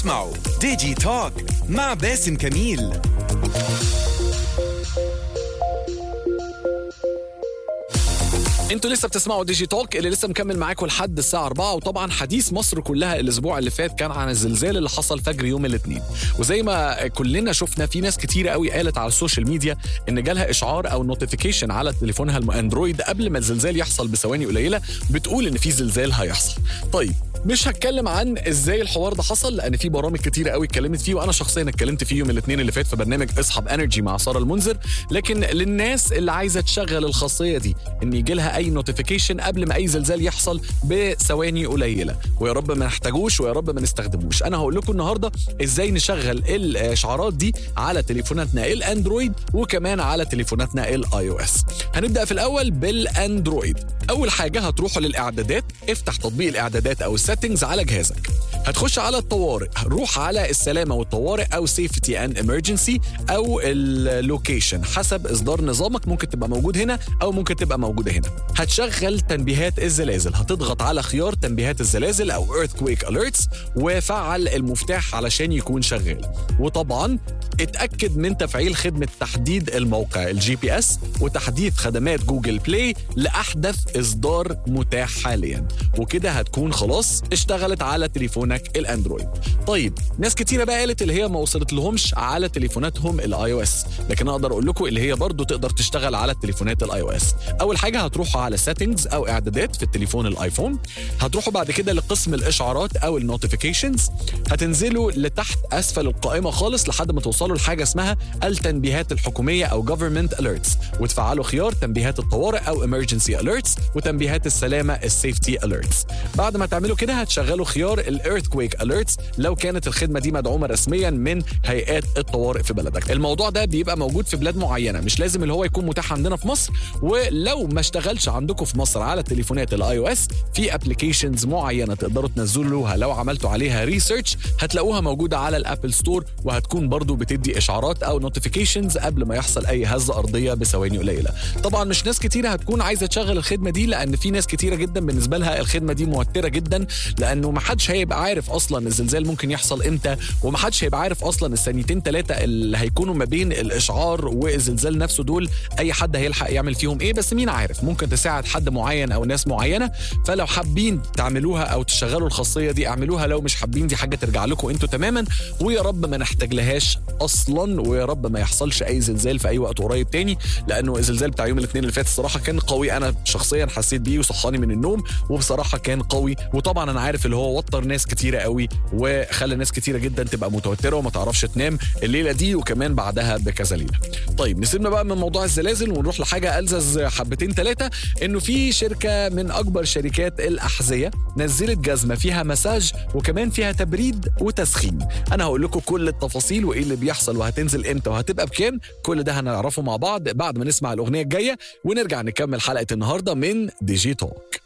تسمعوا ديجي توك مع باسم كميل انتوا لسه بتسمعوا ديجي توك اللي لسه مكمل معاكم لحد الساعه 4 وطبعا حديث مصر كلها الاسبوع اللي فات كان عن الزلزال اللي حصل فجر يوم الاثنين وزي ما كلنا شفنا في ناس كتيره قوي قالت على السوشيال ميديا ان جالها اشعار او نوتيفيكيشن على تليفونها الاندرويد قبل ما الزلزال يحصل بثواني قليله بتقول ان في زلزال هيحصل طيب مش هتكلم عن ازاي الحوار ده حصل لان في برامج كتيره قوي اتكلمت فيه وانا شخصيا اتكلمت فيه يوم الاثنين اللي فات في برنامج اصحاب انرجي مع ساره المنذر لكن للناس اللي عايزه تشغل الخاصيه دي ان يجي لها اي نوتيفيكيشن قبل ما اي زلزال يحصل بثواني قليله ويا رب ما نحتاجوش ويا رب ما نستخدموش انا هقول لكم النهارده ازاي نشغل الاشعارات دي على تليفوناتنا الاندرويد وكمان على تليفوناتنا الاي او اس هنبدا في الاول بالاندرويد اول حاجه هتروحوا للاعدادات افتح تطبيق الاعدادات او السيتنجز على جهازك هتخش على الطوارئ روح على السلامه والطوارئ او سيفتي اند امرجنسي او اللوكيشن حسب اصدار نظامك ممكن تبقى موجود هنا او ممكن تبقى موجوده هنا هتشغل تنبيهات الزلازل هتضغط على خيار تنبيهات الزلازل او earthquake alerts وفعل المفتاح علشان يكون شغال وطبعا اتاكد من تفعيل خدمه تحديد الموقع الجي بي اس وتحديث خدمات جوجل بلاي لاحدث اصدار متاح حاليا وكده هتكون خلاص اشتغلت على تليفونك الاندرويد طيب ناس كتيره بقى قالت اللي هي ما وصلت لهمش على تليفوناتهم الاي او اس لكن اقدر اقول لكم اللي هي برضو تقدر تشتغل على التليفونات الاي او اس اول حاجه هتروحوا على سيتنجز او اعدادات في التليفون الايفون هتروحوا بعد كده لقسم الاشعارات او النوتيفيكيشنز هتنزلوا لتحت اسفل القائمه خالص لحد ما توصلوا لحاجه اسمها التنبيهات الحكوميه او government alerts وتفعلوا خيار تنبيهات الطوارئ او emergency alerts وتنبيهات السلامه السيفتي alerts بعد ما تعملوا كده هتشغلوا خيار الايرثكويك alerts لو كانت الخدمه دي مدعومه رسميا من هيئات الطوارئ في بلدك الموضوع ده بيبقى موجود في بلاد معينه مش لازم اللي هو يكون متاح عندنا في مصر ولو ما اشتغلش عندكم في مصر على التليفونات الاي او اس في ابلكيشنز معينه تقدروا تنزلوها لو عملتوا عليها ريسيرش هتلاقوها موجوده على الابل ستور وهتكون برضو بتدي اشعارات او نوتيفيكيشنز قبل ما يحصل اي هزه ارضيه بثواني قليله طبعا مش ناس كتيره هتكون عايزه تشغل الخدمه دي لان في ناس كتيره جدا بالنسبه لها الخدمه دي موتره جدا لانه ما حدش هيبقى عارف اصلا الزلزال ممكن يحصل امتى وما حدش هيبقى عارف اصلا الثانيتين ثلاثه اللي هيكونوا ما بين الاشعار والزلزال نفسه دول اي حد هيلحق يعمل فيهم ايه بس مين عارف ممكن تساعد حد معين او ناس معينه فلو حابين تعملوها او تشغلوا الخاصيه دي اعملوها لو مش حابين دي حاجه ترجع لكم انتوا تماما ويا رب ما نحتاج لهاش اصلا ويا رب ما يحصلش اي زلزال في اي وقت قريب تاني لانه الزلزال بتاع يوم الاثنين اللي فات الصراحه كان قوي انا شخصيا حسيت بيه وصحاني من النوم وبصراحه كان قوي وطبعا انا عارف اللي هو وتر ناس كتيره قوي وخلى ناس كتيره جدا تبقى متوتره وما تعرفش تنام الليله دي وكمان بعدها بكذا ليله طيب نسيبنا بقى من موضوع الزلازل ونروح لحاجه الزز حبتين ثلاثه انه في شركه من اكبر شركات الاحذيه نزلت جزمه فيها مساج وكمان فيها تبريد وتسخين انا هقول لكم كل التفاصيل وايه اللي بيحصل وهتنزل امتى وهتبقى بكام كل ده هنعرفه مع بعض بعد ما نسمع الاغنيه الجايه ونرجع نكمل حلقه النهارده من دي جي توك